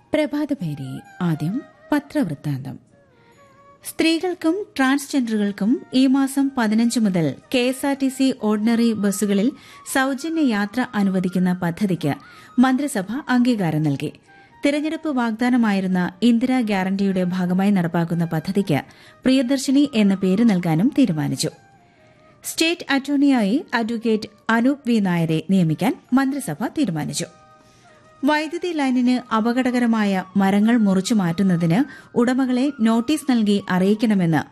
പ്രഭാതപേരി ആദ്യം പത്രവൃത്താന്തം സ്ത്രീകൾക്കും ട്രാൻസ്ജെൻഡറുകൾക്കും ഈ മാസം പതിനഞ്ച് മുതൽ K S R T C ordinary ബസ്സുകളിൽ സൌജന്യ യാത്ര അനുവദിക്കുന്ന പദ്ധതിക്ക് മന്ത്രിസഭ അംഗീകാരം നൽകി തിരഞ്ഞെടുപ്പ് വാഗ്ദാനമായിരുന്ന ഇന്ദിരാ ഗ്യാരണ്ടിയുടെ ഭാഗമായി നടപ്പാക്കുന്ന പദ്ധതിക്ക് പ്രിയദർശിനി എന്ന പേര് നൽകാനും തീരുമാനിച്ചു സ്റ്റേറ്റ് അറ്റോർണിയായി അഡ്വക്കേറ്റ് അനൂപ് വി നായരെ നിയമിക്കാൻ മന്ത്രിസഭ തീരുമാനിച്ചു വൈദ്യുതി ലൈനിന് അപകടകരമായ മരങ്ങൾ മുറിച്ചു മാറ്റുന്നതിന് ഉടമകളെ നോട്ടീസ് നൽകി അറിയിക്കണമെന്ന്